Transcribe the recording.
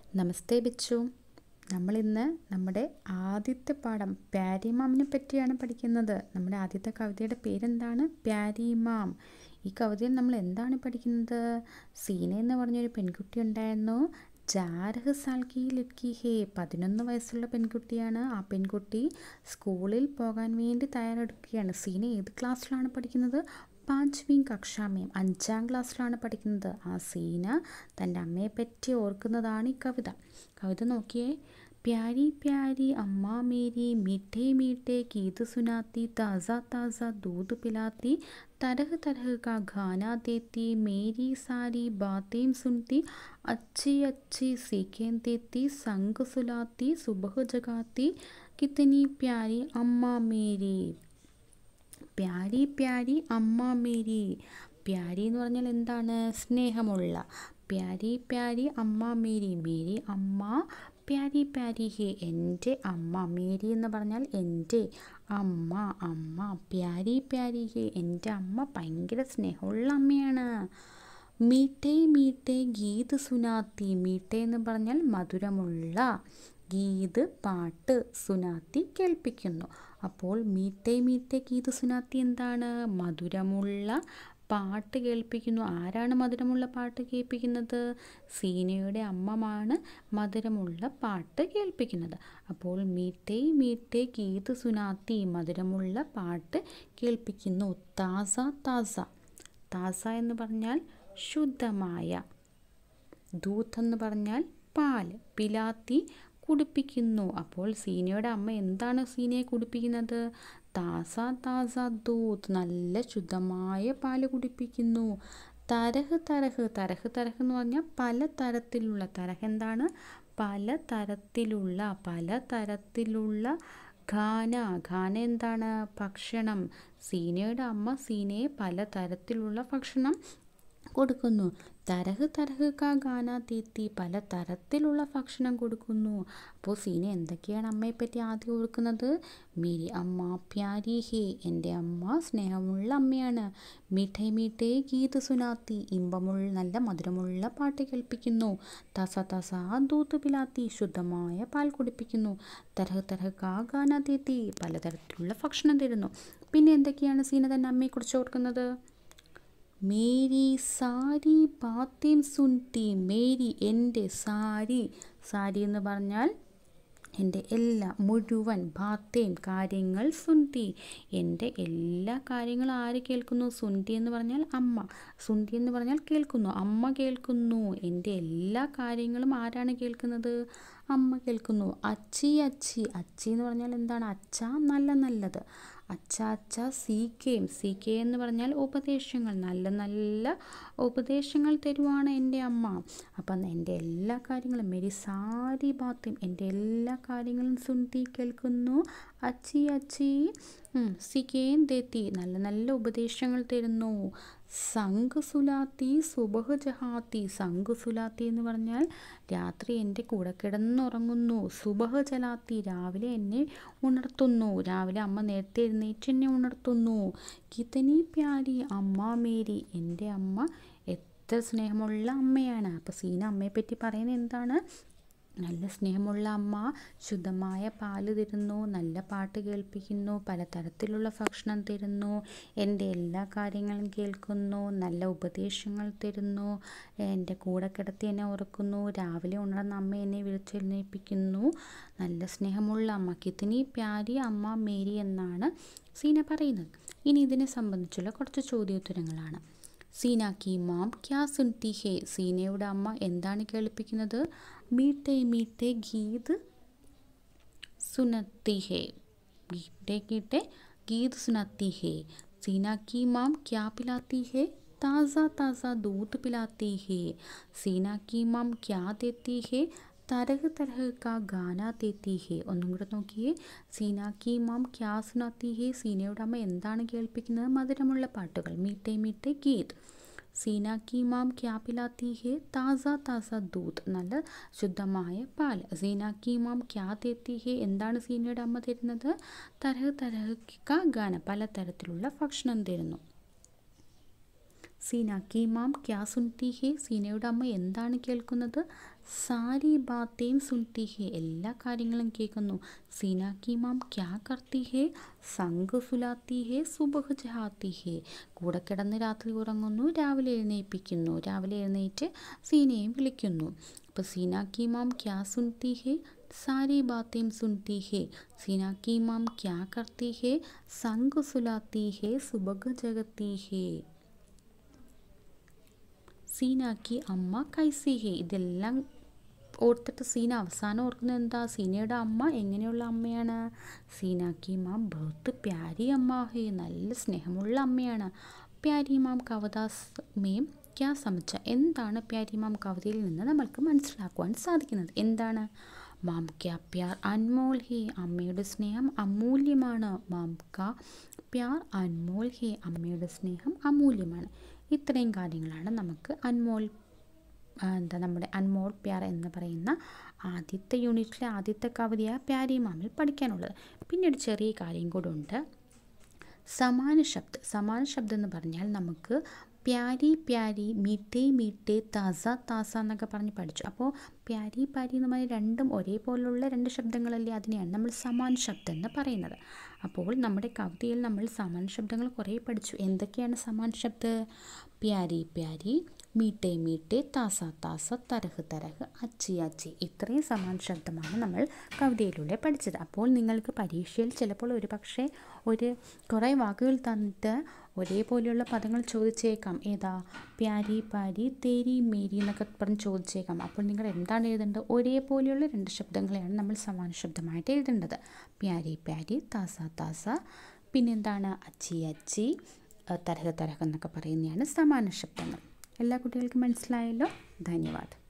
നമസ്തേ ബിച്ചു നമ്മളിന്ന് നമ്മുടെ ആദ്യത്തെ പാഠം പ്യാരിമാമിനെ പറ്റിയാണ് പഠിക്കുന്നത് നമ്മുടെ ആദ്യത്തെ കവിതയുടെ പേരെന്താണ് പ്യാരിമാം ഈ കവിതയിൽ നമ്മൾ എന്താണ് പഠിക്കുന്നത് സീന എന്ന് പറഞ്ഞൊരു പെൺകുട്ടി ഉണ്ടായിരുന്നു ജാരഹ് സാൽക്കി ലുക്കി ഹേ പതിനൊന്ന് വയസ്സുള്ള പെൺകുട്ടിയാണ് ആ പെൺകുട്ടി സ്കൂളിൽ പോകാൻ വേണ്ടി തയ്യാറെടുക്കുകയാണ് സീന ഏത് ക്ലാസ്സിലാണ് പഠിക്കുന്നത് പാഞ്ച്വീം കക്ഷാമേം അഞ്ചാം ക്ലാസ്സിലാണ് പഠിക്കുന്നത് ആ സീന തൻ്റെ അമ്മയെ പറ്റി ഓർക്കുന്നതാണ് ഈ കവിത കവിത നോക്കിയേ പ്യാരി പ്യാരി അമ്മ മേരി മീഠേ മീഠേ ഗീത് സുനാത്തി താസ താസ दूध पिलाती तरह तरह का गाना देती मेरी सारी बातें सुनती अच्छी अच्छी सीखें देती संग सुलाती सुबह जगाती कितनी प्यारी अम्मा मेरी പ്യാരി പ്യാരി അമ്മ മേരി പ്യാരി എന്ന് പറഞ്ഞാൽ എന്താണ് സ്നേഹമുള്ള പ്യാരി പ്യാരി അമ്മ മേരി മേരി അമ്മ പ്യാരി പ്യാരി ഹേ എൻ്റെ അമ്മ മേരി എന്ന് പറഞ്ഞാൽ എൻ്റെ അമ്മ അമ്മ പ്യാരി പ്യാരി ഹേ എൻ്റെ അമ്മ ഭയങ്കര സ്നേഹമുള്ള അമ്മയാണ് മീട്ടേ മീട്ടേ ഗീത് സുനാത്തി മീട്ടേ എന്ന് പറഞ്ഞാൽ മധുരമുള്ള ഗീത് പാട്ട് സുനാത്തി കേൾപ്പിക്കുന്നു അപ്പോൾ മീട്ടേ മീട്ടേ ഗീത് സുനാത്തി എന്താണ് മധുരമുള്ള പാട്ട് കേൾപ്പിക്കുന്നു ആരാണ് മധുരമുള്ള പാട്ട് കേൾപ്പിക്കുന്നത് സീനയുടെ അമ്മമാണ് മധുരമുള്ള പാട്ട് കേൾപ്പിക്കുന്നത് അപ്പോൾ മീട്ടേ മീട്ടേ ഗീത് സുനാത്തി മധുരമുള്ള പാട്ട് കേൾപ്പിക്കുന്നു താസ താസ താസ എന്ന് പറഞ്ഞാൽ ശുദ്ധമായ ദൂത്ത് എന്ന് പറഞ്ഞാൽ പാൽ പിലാത്തി കുടിപ്പിക്കുന്നു അപ്പോൾ സീനയുടെ അമ്മ എന്താണ് സീനയെ കുടിപ്പിക്കുന്നത് താസ താസ ദൂത്ത് നല്ല ശുദ്ധമായ പാല് കുടിപ്പിക്കുന്നു തരഹ് തരഹ് തരഹ് തരഹ് എന്ന് പറഞ്ഞാൽ പല തരത്തിലുള്ള തരഹ് എന്താണ് പല തരത്തിലുള്ള പല തരത്തിലുള്ള ഖാന ഖാന എന്താണ് ഭക്ഷണം സീനയുടെ അമ്മ സീനയെ പല തരത്തിലുള്ള ഭക്ഷണം കൊടുക്കുന്നു തരഹ് തരഹ് കാ ഗാന തീത്തി പല തരത്തിലുള്ള ഭക്ഷണം കൊടുക്കുന്നു അപ്പോൾ സീന എന്തൊക്കെയാണ് അമ്മയെപ്പറ്റി ആദ്യം ഓർക്കുന്നത് മേരി അമ്മ പ്യാരി ഹേ എൻ്റെ അമ്മ സ്നേഹമുള്ള അമ്മയാണ് മീഠേ മീഠേ ഗീത് സുനാത്തി ഇമ്പമുള്ള നല്ല മധുരമുള്ള പാട്ട് കേൾപ്പിക്കുന്നു തസ തസ ദൂത്ത് പിലാത്തി ശുദ്ധമായ പാൽ കുടിപ്പിക്കുന്നു തരഹ് തരഹ് കാ ഗാന തീത്തി പലതരത്തിലുള്ള ഭക്ഷണം തരുന്നു പിന്നെ എന്തൊക്കെയാണ് സീന തന്നെ അമ്മയെക്കുറിച്ച് ഓർക്കുന്നത് മേരി സാരി ബാത്തേം സുൻതി മേരി എൻ്റെ സാരി സാരി എന്ന് പറഞ്ഞാൽ എൻ്റെ എല്ലാ മുഴുവൻ ബാത്തേം കാര്യങ്ങൾ സുൻതി എൻ്റെ എല്ലാ കാര്യങ്ങളും ആര് കേൾക്കുന്നു സുൻതി എന്ന് പറഞ്ഞാൽ അമ്മ സുൻതി എന്ന് പറഞ്ഞാൽ കേൾക്കുന്നു അമ്മ കേൾക്കുന്നു എൻ്റെ എല്ലാ കാര്യങ്ങളും ആരാണ് കേൾക്കുന്നത് അമ്മ കേൾക്കുന്നു അച്ചി അച്ചി അച്ചി എന്ന് പറഞ്ഞാൽ എന്താണ് അച്ഛ നല്ല നല്ലത് അച്ഛ അച്ഛ സി കെയും സി കെ എന്ന് പറഞ്ഞാൽ ഉപദേശങ്ങൾ നല്ല നല്ല ഉപദേശങ്ങൾ തരുവാണ് എൻ്റെ അമ്മ അപ്പം എൻ്റെ എല്ലാ കാര്യങ്ങളും മെരി സാരി ബാത്തും എൻ്റെ എല്ലാ കാര്യങ്ങളും സുന്തി കേൾക്കുന്നു അച്ചി അച്ചി സിക്കേം തെത്തി നല്ല നല്ല ഉപദേശങ്ങൾ തരുന്നു സംഘ് സുലാത്തി സുബഹ് ജഹാത്തി സംഘ് സുലാത്തി എന്ന് പറഞ്ഞാൽ രാത്രി എൻ്റെ കൂടെ കിടന്നുറങ്ങുന്നു സുബഹ് ജലാത്തി രാവിലെ എന്നെ ഉണർത്തുന്നു രാവിലെ അമ്മ നേരത്തെ എഴുന്നേറ്റ് എന്നെ ഉണർത്തുന്നു കിതനി പ്യാരി അമ്മ മേരി എൻ്റെ അമ്മ എത്ര സ്നേഹമുള്ള അമ്മയാണ് അപ്പോൾ സീന അമ്മയെ പറ്റി പറയുന്നത് എന്താണ് നല്ല സ്നേഹമുള്ള അമ്മ ശുദ്ധമായ പാല് തരുന്നു നല്ല പാട്ട് കേൾപ്പിക്കുന്നു പലതരത്തിലുള്ള ഭക്ഷണം തരുന്നു എൻ്റെ എല്ലാ കാര്യങ്ങളും കേൾക്കുന്നു നല്ല ഉപദേശങ്ങൾ തരുന്നു എൻ്റെ കൂടെ കിടത്തി എന്നെ ഉറക്കുന്നു രാവിലെ ഉണർന്ന അമ്മ എന്നെ വിളിച്ചെഴുന്നേൽപ്പിക്കുന്നു നല്ല സ്നേഹമുള്ള അമ്മ കിത്തിനി പ്യാരി അമ്മ മേരി എന്നാണ് സീന പറയുന്നത് ഇനി ഇതിനെ സംബന്ധിച്ചുള്ള കുറച്ച് ചോദ്യോത്തരങ്ങളാണ് സീന കി മാം ക്യാ സുൻതി ഹേ സീനയുടെ അമ്മ എന്താണ് കേൾപ്പിക്കുന്നത് മീട്ടേ മീട്ടേ ഗീത് സുനത്തി ഹേ മീട്ടേ ഗീട്ടെ ഗീത് സുനത്തി ഹേ സീന की माम क्या पिलाती है ताज़ा ताज़ा दूध पिलाती है सीना की माम क्या देती है तरह तरह का गाना देती है ഒന്നും കൂടെ നോക്കിയേ സീന കി മാം ക്യാ സുനാത്തി ഹേ സീനയുടെ അമ്മ എന്താണ് കേൾപ്പിക്കുന്നത് മധുരമുള്ള പാട്ടുകൾ മീട്ടേ മീട്ടേ ഗീത് സീന കി മാം ക്യാ പിലാത്തി ഹേ താസ താസ ദൂത് നല്ല ശുദ്ധമായ പാൽ സീന കി മാം ക്യാ തേത്തി ഹേ എന്താണ് സീനയുടെ അമ്മ തരുന്നത് തരഹ് തരഹ് കാ ഗാന പലതരത്തിലുള്ള ഭക്ഷണം തരുന്നു സീന കി മാം ക്യാ സുൻതി ഹേ സീനയുടെ അമ്മ എന്താണ് കേൾക്കുന്നത് സാരി ബാത്തേം സുൻതി ഹേ എല്ലാ കാര്യങ്ങളും കേൾക്കുന്നു സീന കി മാം ക്യാ കർത്തി ഹേ സംഗ് സുലാത്തി ഹേ സുബഹ് ജഹാത്തി ഹേ കൂടെ കിടന്ന് രാത്രി ഉറങ്ങുന്നു രാവിലെ എഴുന്നേൽപ്പിക്കുന്നു രാവിലെ എഴുന്നേറ്റ് സീനയും വിളിക്കുന്നു അപ്പോൾ സീന കി മാം ക്യാ സുൻതി ഹേ सारी बातें सुनती है सीना की माम क्या करती है संग सुलाती है सुबह जगती है സീനാക്കി അമ്മ കൈസി ഹേ ഇതെല്ലാം ഓർത്തിട്ട് സീന അവസാനം ഓർക്കുന്നത് എന്താ സീനയുടെ അമ്മ എങ്ങനെയുള്ള അമ്മയാണ് സീനാക്കി മാം ബഹുത്ത് പ്യാരി അമ്മ ഹേ നല്ല സ്നേഹമുള്ള അമ്മയാണ് പ്യാരി മാം കവതാസ് മേം ക്യാ സമച്ച എന്താണ് പ്യാരി മാം കവിതയിൽ നിന്ന് നമ്മൾക്ക് മനസ്സിലാക്കുവാൻ സാധിക്കുന്നത് എന്താണ് മാം ക്യാ പ്യാർ അൻമോൾ ഹേ അമ്മയുടെ സ്നേഹം അമൂല്യമാണ് മാം കാ പ്യാർ അൻമോൾ ഹേ അമ്മയുടെ സ്നേഹം അമൂല്യമാണ് ഇത്രയും കാര്യങ്ങളാണ് നമുക്ക് അൻമോൾ എന്താ നമ്മുടെ അൻമോൾ പ്യാർ എന്ന് പറയുന്ന ആദ്യത്തെ യൂണിറ്റിലെ ആദ്യത്തെ കവിതയായ പ്യാരി മാമിൽ പഠിക്കാനുള്ളത് പിന്നീട് ചെറിയ കാര്യം കൂടെ ഉണ്ട് സമാന ശബ്ദം സമാന ശബ്ദം എന്ന് പറഞ്ഞാൽ നമുക്ക് പ്യാരി പ്യാരി മീട്ടേ മീട്ടേ താസ താസ എന്നൊക്കെ പറഞ്ഞ് പഠിച്ചു അപ്പോൾ പ്യാരി പ്യാരി എന്ന് പറഞ്ഞാൽ രണ്ടും ഒരേപോലുള്ള രണ്ട് ശബ്ദങ്ങളല്ലേ അതിനെയാണ് നമ്മൾ സമാന ശബ്ദം എന്ന് പറയുന്നത് അപ്പോൾ നമ്മുടെ കവിതയിൽ നമ്മൾ സമാന ശബ്ദങ്ങൾ കുറേ പഠിച്ചു എന്തൊക്കെയാണ് സമാന ശബ്ദം പ്യാരി പ്യാരി മീട്ടേ മീട്ടേ താസ താസ തരഹ് തരഹ് അച്ചി അച്ചി ഇത്രയും സമാന ശബ്ദമാണ് നമ്മൾ കവിതയിലൂടെ പഠിച്ചത് അപ്പോൾ നിങ്ങൾക്ക് പരീക്ഷയിൽ ചിലപ്പോൾ ഒരു പക്ഷേ ഒരു കുറേ വാക്കുകൾ തന്നിട്ട് ഒരേപോലെയുള്ള പദങ്ങൾ ചോദിച്ചേക്കാം ഏതാ പ്യാരി പാരി തേരി മേരി എന്നൊക്കെ പറഞ്ഞ് ചോദിച്ചേക്കാം അപ്പോൾ നിങ്ങൾ എന്താണ് എഴുതേണ്ടത് ഒരേപോലെയുള്ള രണ്ട് ശബ്ദങ്ങളെയാണ് നമ്മൾ സമാന ശബ്ദമായിട്ട് എഴുതേണ്ടത് പ്യാരി പ്യാരി താസ താസ പിന്നെന്താണ് അച്ചി അച്ചി തരഹ തരഹ എന്നൊക്കെ പറയുന്നതാണ് സമാന ശബ്ദങ്ങൾ എല്ലാ കുട്ടികൾക്കും മനസ്സിലായല്ലോ ധന്യവാദം